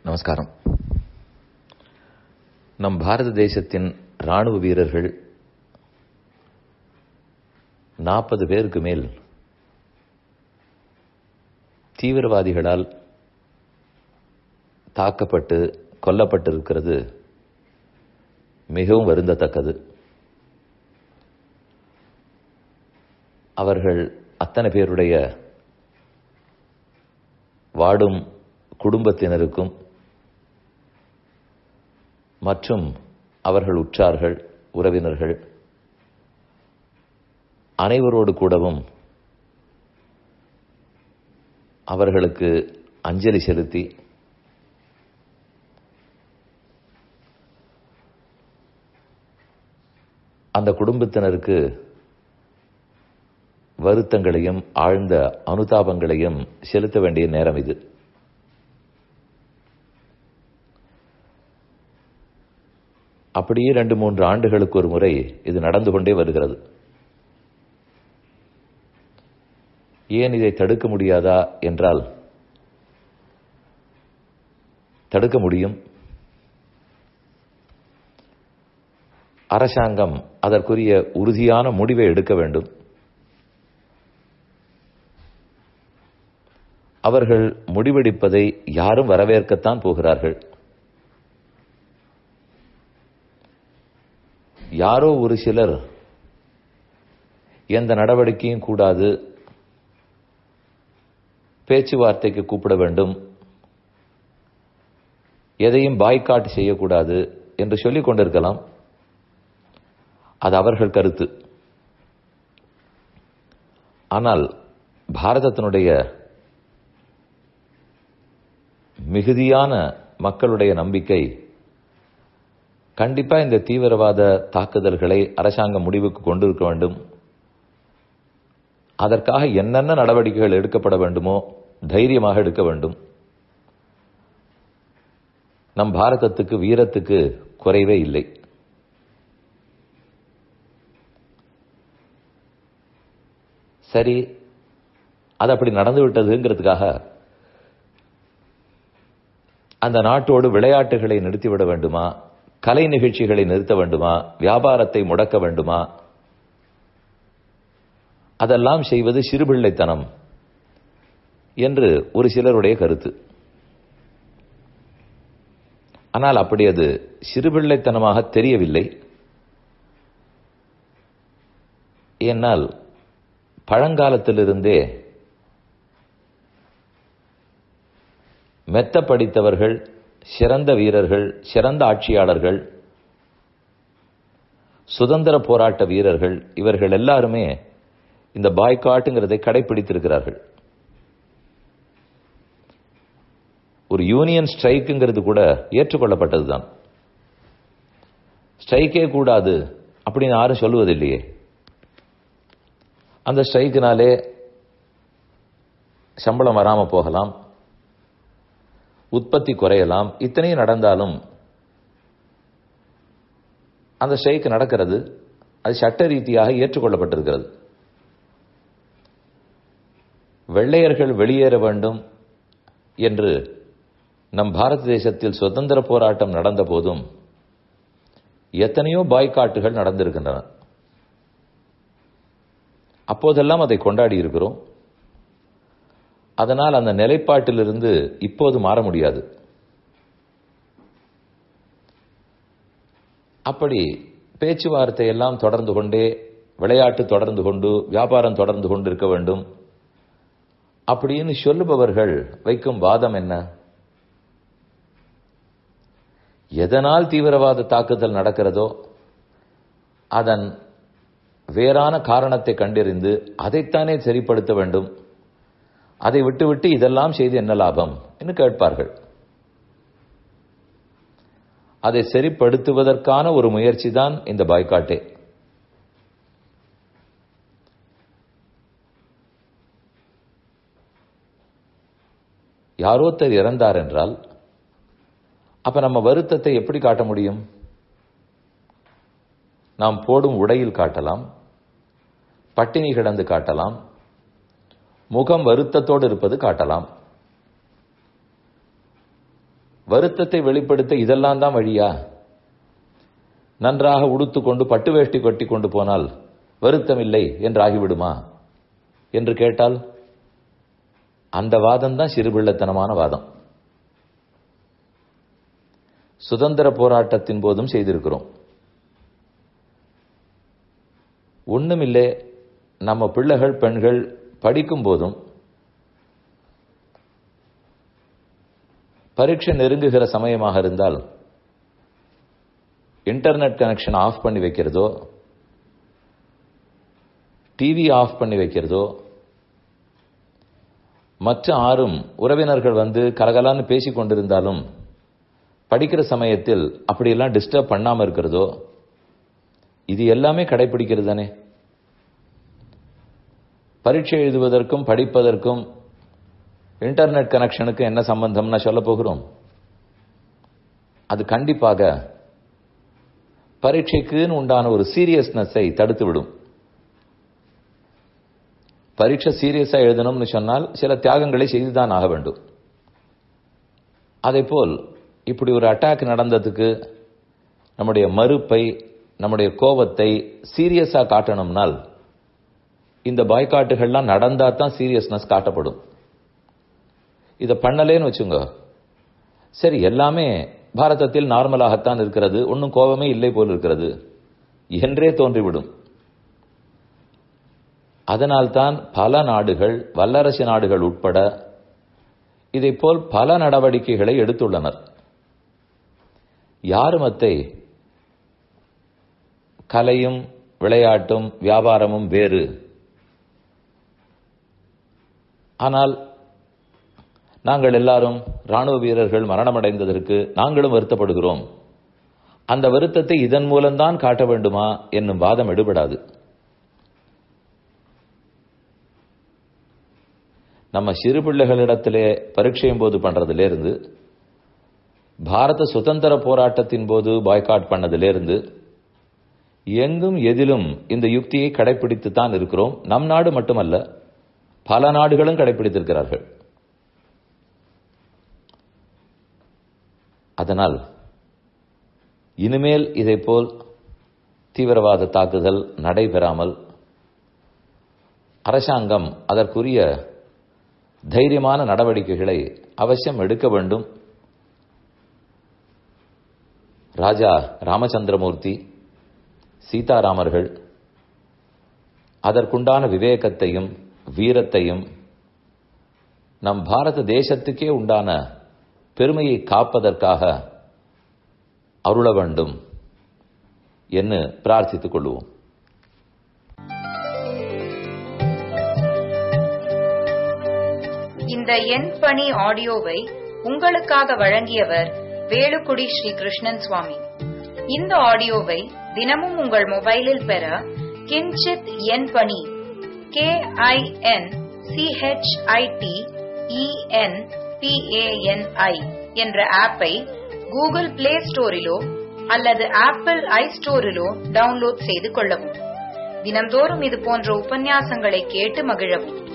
நமஸ்காரம் நம் பாரத தேசத்தின் ராணுவ வீரர்கள் நாற்பது பேருக்கு மேல் தீவிரவாதிகளால் தாக்கப்பட்டு கொல்லப்பட்டிருக்கிறது மிகவும் வருந்தத்தக்கது அவர்கள் அத்தனை பேருடைய வாடும் குடும்பத்தினருக்கும் மற்றும் அவர்கள் உற்றார்கள் உறவினர்கள் அனைவரோடு கூடவும் அவர்களுக்கு அஞ்சலி செலுத்தி அந்த குடும்பத்தினருக்கு வருத்தங்களையும் ஆழ்ந்த அனுதாபங்களையும் செலுத்த வேண்டிய நேரம் இது அப்படியே ரெண்டு மூன்று ஆண்டுகளுக்கு ஒரு முறை இது நடந்து கொண்டே வருகிறது ஏன் இதை தடுக்க முடியாதா என்றால் தடுக்க முடியும் அரசாங்கம் அதற்குரிய உறுதியான முடிவை எடுக்க வேண்டும் அவர்கள் முடிவெடுப்பதை யாரும் வரவேற்கத்தான் போகிறார்கள் யாரோ ஒரு சிலர் எந்த நடவடிக்கையும் கூடாது பேச்சுவார்த்தைக்கு கூப்பிட வேண்டும் எதையும் பாய்காட் செய்யக்கூடாது என்று சொல்லிக் கொண்டிருக்கலாம் அது அவர்கள் கருத்து ஆனால் பாரதத்தினுடைய மிகுதியான மக்களுடைய நம்பிக்கை கண்டிப்பா இந்த தீவிரவாத தாக்குதல்களை அரசாங்கம் முடிவுக்கு கொண்டிருக்க வேண்டும் அதற்காக என்னென்ன நடவடிக்கைகள் எடுக்கப்பட வேண்டுமோ தைரியமாக எடுக்க வேண்டும் நம் பாரதத்துக்கு வீரத்துக்கு குறைவே இல்லை சரி அது அப்படி நடந்து விட்டதுங்கிறதுக்காக அந்த நாட்டோடு விளையாட்டுகளை நிறுத்திவிட வேண்டுமா கலை நிகழ்ச்சிகளை நிறுத்த வேண்டுமா வியாபாரத்தை முடக்க வேண்டுமா அதெல்லாம் செய்வது சிறுபிள்ளைத்தனம் என்று ஒரு சிலருடைய கருத்து ஆனால் அப்படி அது சிறுபிள்ளைத்தனமாக தெரியவில்லை ஏனால் பழங்காலத்திலிருந்தே மெத்த படித்தவர்கள் சிறந்த வீரர்கள் சிறந்த ஆட்சியாளர்கள் சுதந்திர போராட்ட வீரர்கள் இவர்கள் எல்லாருமே இந்த பாய்காட்டுங்கிறதை கடைபிடித்திருக்கிறார்கள் ஒரு யூனியன் ஸ்ட்ரைக்குங்கிறது கூட ஏற்றுக்கொள்ளப்பட்டதுதான் ஸ்ட்ரைக்கே கூடாது அப்படின்னு யாரும் சொல்லுவதில்லையே அந்த ஸ்ட்ரைக்கினாலே சம்பளம் வராம போகலாம் உற்பத்தி குறையலாம் இத்தனையும் நடந்தாலும் அந்த ஸ்ட்ரைக் நடக்கிறது அது சட்ட ரீதியாக ஏற்றுக்கொள்ளப்பட்டிருக்கிறது வெள்ளையர்கள் வெளியேற வேண்டும் என்று நம் பாரத தேசத்தில் சுதந்திர போராட்டம் நடந்த போதும் எத்தனையோ பாய்காட்டுகள் நடந்திருக்கின்றன அப்போதெல்லாம் அதை கொண்டாடி இருக்கிறோம் அதனால் அந்த நிலைப்பாட்டிலிருந்து இப்போது மாற முடியாது அப்படி பேச்சுவார்த்தை எல்லாம் தொடர்ந்து கொண்டே விளையாட்டு தொடர்ந்து கொண்டு வியாபாரம் தொடர்ந்து கொண்டு இருக்க வேண்டும் அப்படின்னு சொல்லுபவர்கள் வைக்கும் வாதம் என்ன எதனால் தீவிரவாத தாக்குதல் நடக்கிறதோ அதன் வேறான காரணத்தை கண்டறிந்து அதைத்தானே சரிப்படுத்த வேண்டும் அதை விட்டுவிட்டு இதெல்லாம் செய்து என்ன லாபம் என்று கேட்பார்கள் அதை சரிப்படுத்துவதற்கான ஒரு முயற்சி தான் இந்த பாய்காட்டே யாரோத்தர் இறந்தார் என்றால் அப்ப நம்ம வருத்தத்தை எப்படி காட்ட முடியும் நாம் போடும் உடையில் காட்டலாம் பட்டினி கிடந்து காட்டலாம் முகம் வருத்தத்தோடு இருப்பது காட்டலாம் வருத்தத்தை வெளிப்படுத்த இதெல்லாம் தான் வழியா நன்றாக உடுத்துக்கொண்டு பட்டு வேஷ்டி கட்டி கொண்டு போனால் வருத்தம் இல்லை என்று ஆகிவிடுமா என்று கேட்டால் அந்த வாதம் தான் சிறுபிள்ளத்தனமான வாதம் சுதந்திர போராட்டத்தின் போதும் செய்திருக்கிறோம் ஒண்ணுமில்லை நம்ம பிள்ளைகள் பெண்கள் படிக்கும் போதும் பரீட்சை நெருங்குகிற சமயமாக இருந்தால் இன்டர்நெட் கனெக்ஷன் ஆஃப் பண்ணி வைக்கிறதோ டிவி ஆஃப் பண்ணி வைக்கிறதோ மற்ற ஆறும் உறவினர்கள் வந்து கலகலான்னு பேசிக் கொண்டிருந்தாலும் படிக்கிற சமயத்தில் அப்படியெல்லாம் டிஸ்டர்ப் பண்ணாம இருக்கிறதோ இது எல்லாமே கடைபிடிக்கிறது தானே பரீட்சை எழுதுவதற்கும் படிப்பதற்கும் இன்டர்நெட் கனெக்ஷனுக்கு என்ன சம்பந்தம்னா சொல்ல போகிறோம் அது கண்டிப்பாக பரீட்சைக்குன்னு உண்டான ஒரு சீரியஸ்னஸை தடுத்து விடும் பரீட்சை சீரியஸா எழுதணும்னு சொன்னால் சில தியாகங்களை செய்துதான் ஆக வேண்டும் அதே போல் இப்படி ஒரு அட்டாக் நடந்ததுக்கு நம்முடைய மறுப்பை நம்முடைய கோபத்தை சீரியஸா காட்டணும்னால் இந்த பாய்காட்டுகள்லாம் நடந்தா தான் சீரியஸ்னஸ் காட்டப்படும் இதை பண்ணலேன்னு வச்சுங்க சரி எல்லாமே பாரதத்தில் நார்மலாகத்தான் இருக்கிறது ஒன்றும் கோபமே இல்லை போல் இருக்கிறது என்றே தோன்றிவிடும் அதனால்தான் பல நாடுகள் வல்லரசு நாடுகள் உட்பட இதைப்போல் பல நடவடிக்கைகளை எடுத்துள்ளனர் யாரும் அத்தை கலையும் விளையாட்டும் வியாபாரமும் வேறு ஆனால் நாங்கள் எல்லாரும் ராணுவ வீரர்கள் மரணமடைந்ததற்கு நாங்களும் வருத்தப்படுகிறோம் அந்த வருத்தத்தை இதன் மூலம்தான் காட்ட வேண்டுமா என்னும் வாதம் எடுபடாது நம்ம சிறு பிள்ளைகளிடத்திலே பரீட்சையும் போது பண்றதிலிருந்து பாரத சுதந்திர போராட்டத்தின் போது பாய்காட் பண்ணதிலிருந்து எங்கும் எதிலும் இந்த யுக்தியை கடைபிடித்து தான் இருக்கிறோம் நம் நாடு மட்டுமல்ல பல நாடுகளும் கடைபிடித்திருக்கிறார்கள் அதனால் இனிமேல் இதைப்போல் தீவிரவாத தாக்குதல் நடைபெறாமல் அரசாங்கம் அதற்குரிய தைரியமான நடவடிக்கைகளை அவசியம் எடுக்க வேண்டும் ராஜா ராமச்சந்திரமூர்த்தி சீதாராமர்கள் அதற்குண்டான விவேகத்தையும் வீரத்தையும் நம் பாரத தேசத்துக்கே உண்டான பெருமையை காப்பதற்காக அருள வேண்டும் என்று பிரார்த்தித்துக் கொள்வோம் இந்த எண் பணி ஆடியோவை உங்களுக்காக வழங்கியவர் வேலுக்குடி ஸ்ரீ கிருஷ்ணன் சுவாமி இந்த ஆடியோவை தினமும் உங்கள் மொபைலில் பெற கிஞ்சித் எண் பணி கே ஐ என் சிஹெச்ஐடி இஎன் பிஏஎன்ஐ என்ற ஆப்பை கூகுள் பிளே ஸ்டோரிலோ அல்லது ஆப்பிள் ஐ ஸ்டோரிலோ டவுன்லோட் செய்து கொள்ளவும் தினம்தோறும் இது போன்ற உபன்யாசங்களை கேட்டு மகிழவும்